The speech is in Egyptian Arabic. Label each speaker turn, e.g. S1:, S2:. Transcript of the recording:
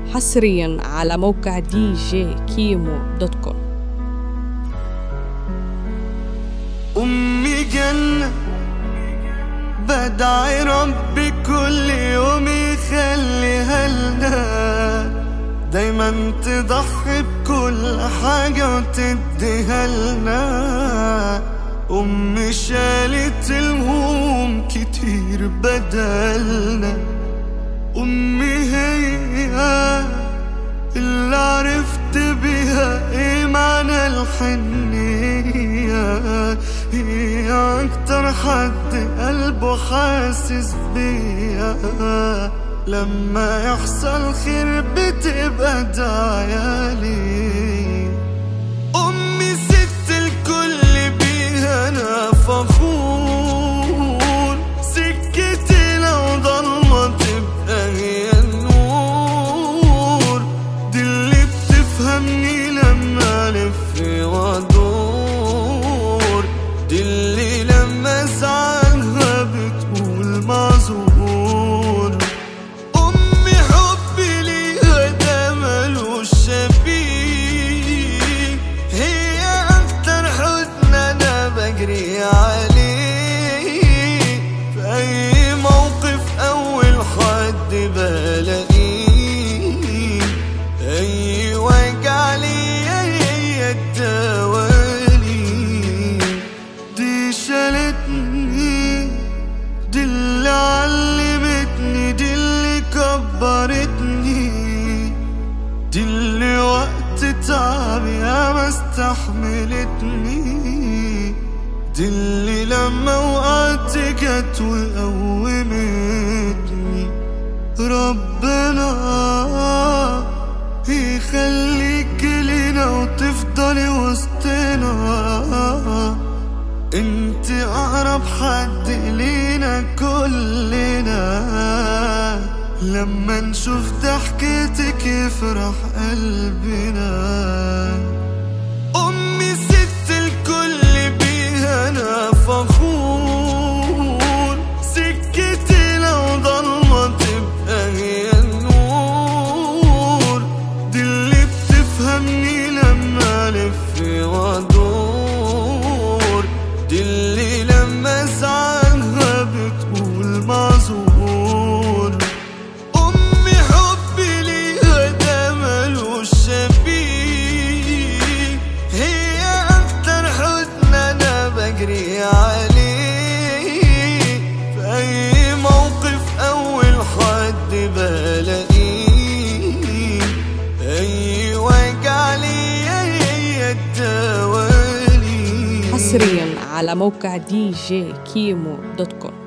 S1: حصريا على موقع دي جي كيمو دوت كوم
S2: أمي جنة بدعي ربي كل يوم يخليها لنا دايما تضحي بكل حاجة وتديها لنا أمي شالت الهموم كتير بدلنا أمي هي اللي عرفت بيها ايه معنى الحنية هي أكتر حد قلبه حاسس بيا لما يحصل خير بتبقى دعيالي أمي ست الكل بيها أنا فخور سكتي لو ضلمة تبقى هي النور دي اللي بتفهمني لما ألف وأدور دي اللي لما أزعلها بتقول معذور أمي حبي ليها ده ملوش شبيه هي أكتر حضن أنا بجري عليه في أي موقف أول حد بلاقيه أي وجع ليا هي الدوالي دي شالتني دي اللي علمتني دي اللي كبرتني دي اللي وقت تعبي ما استحملتني دي اللي لما وقعت جت وقومتني ربنا يخليك لينا وتفضلي وسطنا انت اقرب حد لينا كلنا لما نشوف ضحكتك يفرح قلبنا امي ست الكل بيها انا فخور سكتي لو ضلمة تبقى هي النور دي اللي بتفهمني لما الف وادور دي اللي لما ازعلها بتقول معذور أمي حبي ليها ده ملوش شبيه هي أكتر حضن أنا بجري عليه في أي موقف أول حد بلاقيه أي وجع ليا هي الدوالي
S1: حصريا على موقع دي جي كيمو دوت كوم